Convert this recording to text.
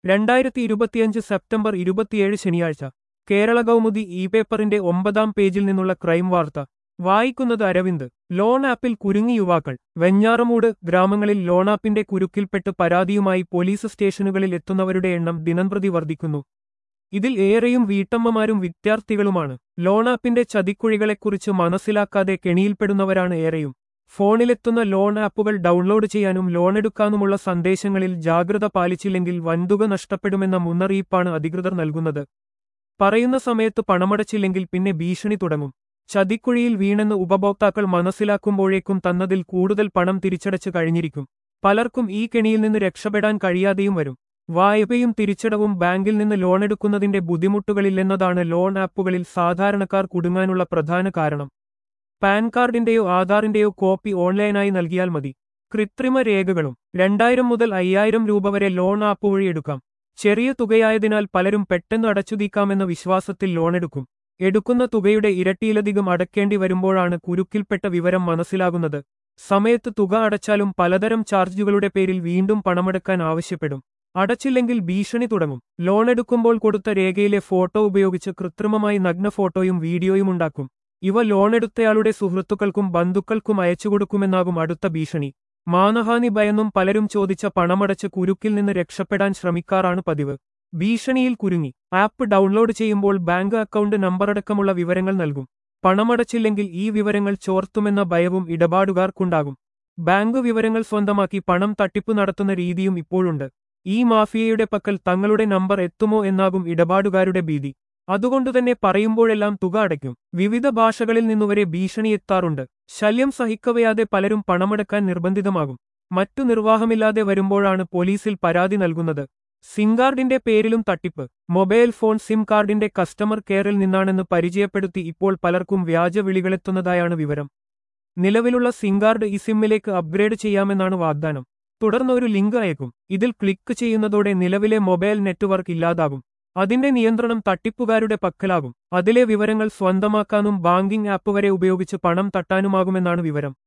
രണ്ടായിരത്തി ഇരുപത്തിയഞ്ച് സെപ്റ്റംബർ ഇരുപത്തിയേഴ് ശനിയാഴ്ച കേരള കൗമുദി ഇ പേപ്പറിന്റെ ഒമ്പതാം പേജിൽ നിന്നുള്ള ക്രൈം വാർത്ത വായിക്കുന്നത് അരവിന്ദ് ലോൺ ആപ്പിൽ കുരുങ്ങി യുവാക്കൾ വെഞ്ഞാറമൂട് ഗ്രാമങ്ങളിൽ ലോൺ ആപ്പിന്റെ കുരുക്കിൽപ്പെട്ട് പരാതിയുമായി പോലീസ് സ്റ്റേഷനുകളിൽ എത്തുന്നവരുടെ എണ്ണം ദിനംപ്രതി വർദ്ധിക്കുന്നു ഇതിൽ ഏറെയും വീട്ടമ്മമാരും വിദ്യാർത്ഥികളുമാണ് ലോൺ ആപ്പിന്റെ ചതിക്കുഴികളെക്കുറിച്ച് മനസ്സിലാക്കാതെ കെണിയിൽപ്പെടുന്നവരാണ് ഏറെയും ഫോണിലെത്തുന്ന ലോൺ ആപ്പുകൾ ഡൗൺലോഡ് ചെയ്യാനും ലോണെടുക്കാനുമുള്ള സന്ദേശങ്ങളിൽ ജാഗ്രത പാലിച്ചില്ലെങ്കിൽ വൻതുക നഷ്ടപ്പെടുമെന്ന മുന്നറിയിപ്പാണ് അധികൃതർ നൽകുന്നത് പറയുന്ന സമയത്ത് പണമടച്ചില്ലെങ്കിൽ പിന്നെ ഭീഷണി തുടങ്ങും ചതിക്കുഴിയിൽ വീണെന്ന് ഉപഭോക്താക്കൾ മനസ്സിലാക്കുമ്പോഴേക്കും തന്നതിൽ കൂടുതൽ പണം തിരിച്ചടച്ചു കഴിഞ്ഞിരിക്കും പലർക്കും ഈ കെണിയിൽ നിന്ന് രക്ഷപ്പെടാൻ കഴിയാതെയും വരും വായ്പയും തിരിച്ചടവും ബാങ്കിൽ നിന്ന് ലോണെടുക്കുന്നതിന്റെ ബുദ്ധിമുട്ടുകളില്ലെന്നതാണ് ലോൺ ആപ്പുകളിൽ സാധാരണക്കാർ കുടുങ്ങാനുള്ള പ്രധാന കാരണം പാൻ കാർഡിന്റെയോ ആധാറിന്റെയോ കോപ്പി ഓൺലൈനായി നൽകിയാൽ മതി കൃത്രിമ രേഖകളും രണ്ടായിരം മുതൽ അയ്യായിരം രൂപ വരെ ലോൺ ആപ്പ് വഴി എടുക്കാം ചെറിയ തുകയായതിനാൽ പലരും പെട്ടെന്ന് അടച്ചുതീക്കാമെന്ന വിശ്വാസത്തിൽ ലോണെടുക്കും എടുക്കുന്ന തുകയുടെ ഇരട്ടിയിലധികം അടക്കേണ്ടി വരുമ്പോഴാണ് കുരുക്കിൽപ്പെട്ട വിവരം മനസ്സിലാകുന്നത് സമയത്ത് തുക അടച്ചാലും പലതരം ചാർജുകളുടെ പേരിൽ വീണ്ടും പണമടക്കാൻ ആവശ്യപ്പെടും അടച്ചില്ലെങ്കിൽ ഭീഷണി തുടങ്ങും ലോൺ എടുക്കുമ്പോൾ കൊടുത്ത രേഖയിലെ ഫോട്ടോ ഉപയോഗിച്ച് കൃത്രിമമായി നഗ്ന ഫോട്ടോയും വീഡിയോയും ഉണ്ടാക്കും ഇവ ലോണെടുത്തയാളുടെ സുഹൃത്തുക്കൾക്കും ബന്ധുക്കൾക്കും അയച്ചുകൊടുക്കുമെന്നാകും അടുത്ത ഭീഷണി മാനഹാനി ഭയന്നും പലരും ചോദിച്ച പണമടച്ച് കുരുക്കിൽ നിന്ന് രക്ഷപ്പെടാൻ ശ്രമിക്കാറാണ് പതിവ് ഭീഷണിയിൽ കുരുങ്ങി ആപ്പ് ഡൗൺലോഡ് ചെയ്യുമ്പോൾ ബാങ്ക് അക്കൗണ്ട് നമ്പറടക്കമുള്ള വിവരങ്ങൾ നൽകും പണമടച്ചില്ലെങ്കിൽ ഈ വിവരങ്ങൾ ചോർത്തുമെന്ന ഭയവും ഇടപാടുകാർക്കുണ്ടാകും ബാങ്ക് വിവരങ്ങൾ സ്വന്തമാക്കി പണം തട്ടിപ്പ് നടത്തുന്ന രീതിയും ഇപ്പോഴുണ്ട് ഈ മാഫിയയുടെ പക്കൽ തങ്ങളുടെ നമ്പർ എത്തുമോ എന്നാകും ഇടപാടുകാരുടെ ഭീതി അതുകൊണ്ടുതന്നെ പറയുമ്പോഴെല്ലാം തുക അടയ്ക്കും വിവിധ ഭാഷകളിൽ നിന്നുവരെ ഭീഷണി എത്താറുണ്ട് ശല്യം സഹിക്കവയാതെ പലരും പണമടക്കാൻ നിർബന്ധിതമാകും മറ്റു നിർവാഹമില്ലാതെ വരുമ്പോഴാണ് പോലീസിൽ പരാതി നൽകുന്നത് സിം കാർഡിന്റെ പേരിലും തട്ടിപ്പ് മൊബൈൽ ഫോൺ സിം കാർഡിന്റെ കസ്റ്റമർ കെയറിൽ നിന്നാണെന്ന് പരിചയപ്പെടുത്തി ഇപ്പോൾ പലർക്കും വ്യാജ വിളികളെത്തുന്നതായാണ് വിവരം നിലവിലുള്ള സിം കാർഡ് ഈ സിമ്മിലേക്ക് അപ്ഗ്രേഡ് ചെയ്യാമെന്നാണ് വാഗ്ദാനം തുടർന്ന് ഒരു ലിങ്ക് അയക്കും ഇതിൽ ക്ലിക്ക് ചെയ്യുന്നതോടെ നിലവിലെ മൊബൈൽ നെറ്റ്വർക്ക് ഇല്ലാതാകും അതിന്റെ നിയന്ത്രണം തട്ടിപ്പുകാരുടെ പക്കലാകും അതിലെ വിവരങ്ങൾ സ്വന്തമാക്കാനും ബാങ്കിംഗ് ആപ്പ് വരെ ഉപയോഗിച്ച് പണം തട്ടാനുമാകുമെന്നാണ് വിവരം